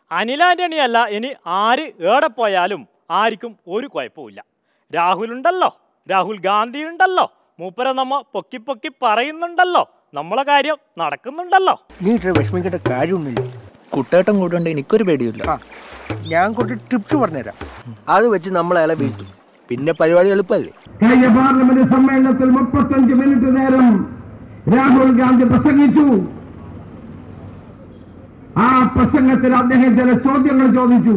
അനിൽ ആന്റണി അല്ല ഇനി ആര് ഏടെ പോയാലും ആർക്കും ഒരു കുഴപ്പമില്ല രാഹുൽ ഉണ്ടല്ലോ രാഹുൽ ഗാന്ധി ഉണ്ടല്ലോ മൂപ്പരെ നമ്മ പൊക്കി പൊക്കി പറയുന്നുണ്ടല്ലോ നമ്മളെ കാര്യം നടക്കുന്നുണ്ടല്ലോ നീ ഇത്ര വിഷമിക്കേണ്ട കാര്യമൊന്നുമില്ല കുട്ടേട്ടൻ കൂട്ടുകൊണ്ട് എനിക്കൊരു പേടിയില്ല ആ ഞാൻ കുറച്ച് ടിപ്സ് പറഞ്ഞുതരാം അത് വെച്ച് നമ്മൾ അയാളെ വീഴ്ത്തും പിന്നെ പരിപാടി എളുപ്പമല്ലേ കഴിഞ്ഞ പാർലമെന്റ് സമ്മേളനത്തിൽ മുപ്പത്തഞ്ച് മിനിറ്റ് നേരം രാഹുൽ ഗാന്ധി പ്രസംഗിച്ചു ആ പ്രസംഗത്തിൽ അദ്ദേഹം ചില ചോദ്യങ്ങൾ ചോദിച്ചു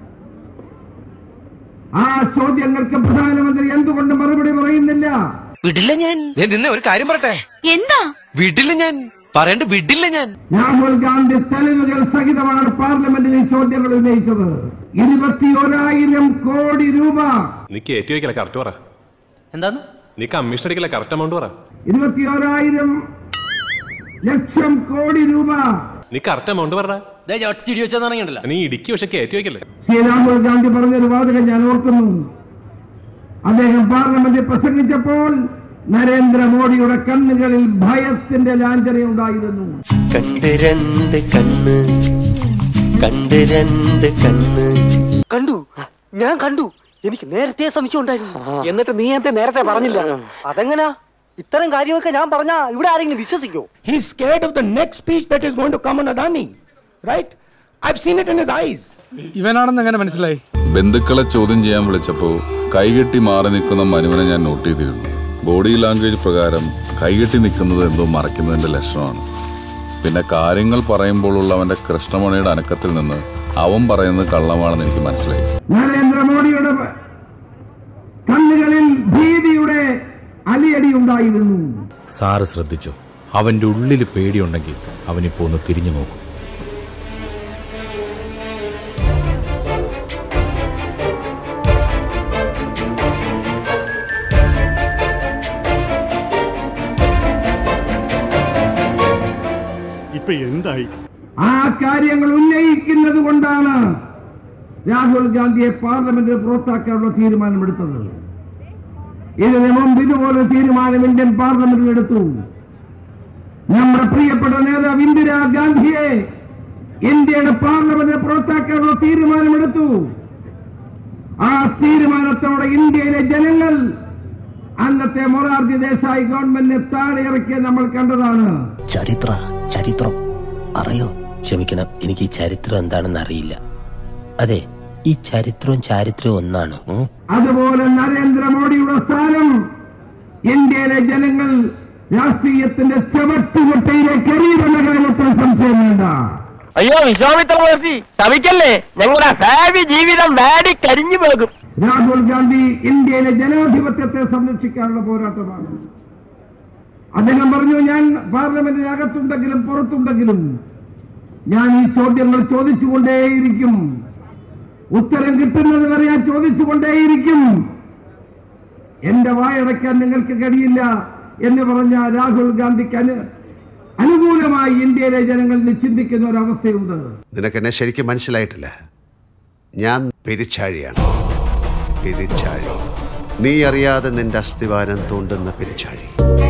ആ ചോദ്യങ്ങൾക്ക് പ്രധാനമന്ത്രി എന്തുകൊണ്ട് മറുപടി പറയുന്നില്ല വിടില്ല ഞാൻ ഞാൻ നിന്നെ ഒരു കാര്യം പറയട്ടെ എന്താ വിടില്ല ഞാൻ പറയണ്ട വിടില്ല ഞാൻ രാഹുൽ ഗാന്ധി തെളിവുകൾ സഹിതമാണ് പാർലമെന്റിൽ ഈ ചോദ്യങ്ങൾ ഉന്നയിച്ചത് ഇരുപത്തിയൊരായിരം കോടി രൂപ നീ കയറ്റി വെക്കല കറക്റ്റ് പറ എന്താന്ന് നീ കമ്മീഷൻ അടിക്കല കറക്റ്റ് എമൗണ്ട് പറ ഇരുപത്തിയോരായിരം ലക്ഷം കോടി രൂപ നീ കറക്റ്റ് എമൗണ്ട് പറ ഒറ്റ വെച്ചാൽ നീ ഇടുക്കി പക്ഷെ കയറ്റി വെക്കല്ലേ ശ്രീ രാഹുൽ ഗാന്ധി പറഞ്ഞൊരു വാചകം ഞാൻ ഓർക്കുന്നു അദ്ദേഹം പാർലമെന്റിൽ പ്രസംഗിച്ചപ്പോൾ നരേന്ദ്രമോദിയുടെ കണ്ണുകളിൽ ഭയത്തിന്റെ ലാഞ്ചനയുണ്ടായിരുന്നു കണ്ട് രണ്ട് കണ്ണ് കണ്ട് രണ്ട് കണ്ണ് കണ്ടു ഞാൻ കണ്ടു എനിക്ക് നേരത്തെ സംശയം ഉണ്ടായിരുന്നു എന്നിട്ട് നീ എന്തേ നേരത്തെ പറഞ്ഞില്ല അതെങ്ങനാ ഇത്തരം കാര്യമൊക്കെ ഞാൻ പറഞ്ഞാ ഇവിടെ ആരെങ്കിലും വിശ്വസിക്കോ He's scared of the next speech that is going to come on Adani. Right? I've seen it in his eyes. ഇവനാണെന്ന് എങ്ങനെ മനസ്സിലായി ബന്ധുക്കളെ ചോദ്യം ചെയ്യാൻ വിളിച്ചപ്പോൾ കൈകെട്ടി മാറി നിൽക്കുന്ന മനുവിനെ ഞാൻ നോട്ട് ചെയ്തിരുന്നു ബോഡി ലാംഗ്വേജ് പ്രകാരം കൈകെട്ടി നിൽക്കുന്നത് എന്തോ മറയ്ക്കുന്നതിന്റെ ലക്ഷണമാണ് പിന്നെ കാര്യങ്ങൾ പറയുമ്പോഴുള്ള അവന്റെ കൃഷ്ണമണിയുടെ അനക്കത്തിൽ നിന്ന് അവൻ പറയുന്നത് കള്ളമാണെന്ന് എനിക്ക് മനസ്സിലായി നരേന്ദ്രമോദിയുടെ കണ്ണുകളിൽ ഭീതിയുടെ അലിയടി ഉണ്ടായിരുന്നു സാറ് ശ്രദ്ധിച്ചു അവന്റെ ഉള്ളിൽ പേടിയുണ്ടെങ്കിൽ അവനിപ്പോ ഒന്ന് തിരിഞ്ഞു നോക്കും ഇപ്പൊ എന്തായി ആ കാര്യങ്ങൾ ഉന്നയിക്കുന്നത് കൊണ്ടാണ് രാഹുൽ ഗാന്ധിയെ പാർലമെന്റിൽ പുറത്താക്കാനുള്ള തീരുമാനമെടുത്തത് ഇതിനു മുമ്പ് ഇതുപോലെ തീരുമാനം ഇന്ത്യൻ പാർലമെന്റിൽ എടുത്തു നമ്മുടെ പ്രിയപ്പെട്ട നേതാവ് ഇന്ദിരാഗാന്ധിയെ ഇന്ത്യയുടെ പാർലമെന്റിൽ പുറത്താക്കാനുള്ള തീരുമാനമെടുത്തു ആ തീരുമാനത്തോടെ ഇന്ത്യയിലെ ജനങ്ങൾ അന്നത്തെ മൊറാർജി ദേശായി ഗവൺമെന്റിനെ താഴെ ഇറക്കിയ നമ്മൾ കണ്ടതാണ് ചരിത്ര ചരിത്രം അറിയോ ക്ഷമിക്കണം എനിക്ക് ഈ ചരിത്രം എന്താണെന്ന് അറിയില്ല അതെ ഈ ചരിത്രവും ചാരിത്രവും ഒന്നാണ് ഉം? അതുപോലെ നരേന്ദ്രമോദിയുടെ സ്ഥാനം ഇന്ത്യയിലെ ജനങ്ങൾ രാഷ്ട്രീയത്തിന്റെ ചവട്ടുകൊട്ടയിലേക്ക് എറിയുമെന്ന കാര്യത്തിൽ സംശയം വേണ്ട അയ്യോ വിശ്വാമിത്ര മഹർഷി ശമിക്കല്ലേ ഞങ്ങളുടെ ഭാവി ജീവിതം വാടി കരിഞ്ഞു പോകും രാഹുൽ ഗാന്ധി ഇന്ത്യയിലെ ജനാധിപത്യത്തെ സംരക്ഷിക്കാനുള്ള പോരാട്ടമാണ് അദ്ദേഹം പറഞ്ഞു ഞാൻ പാർലമെന്റിനകത്തുണ്ടെങ്കിലും പുറത്തുണ്ടെങ്കിലും ഞാൻ ഈ ചോദ്യങ്ങൾ ചോദിച്ചുകൊണ്ടേയിരിക്കും ഉത്തരം കിട്ടുന്നത് വരെ ഞാൻ ചോദിച്ചുകൊണ്ടേയിരിക്കും എന്റെ വായടയ്ക്കാൻ നിങ്ങൾക്ക് കഴിയില്ല എന്ന് പറഞ്ഞ രാഹുൽ ഗാന്ധിക്ക് അനു അനുകൂലമായി ഇന്ത്യയിലെ ജനങ്ങൾ ഇന്ന് ചിന്തിക്കുന്ന ഒരു അവസ്ഥയുണ്ട് നിനക്ക് എന്നെ ശരിക്കും മനസ്സിലായിട്ടില്ല ഞാൻ പെരിച്ചാഴിയാണ് പെരിച്ചാഴി നീ അറിയാതെ നിന്റെ അസ്ഥിവാരം തോണ്ടുന്ന പെരിച്ചാഴി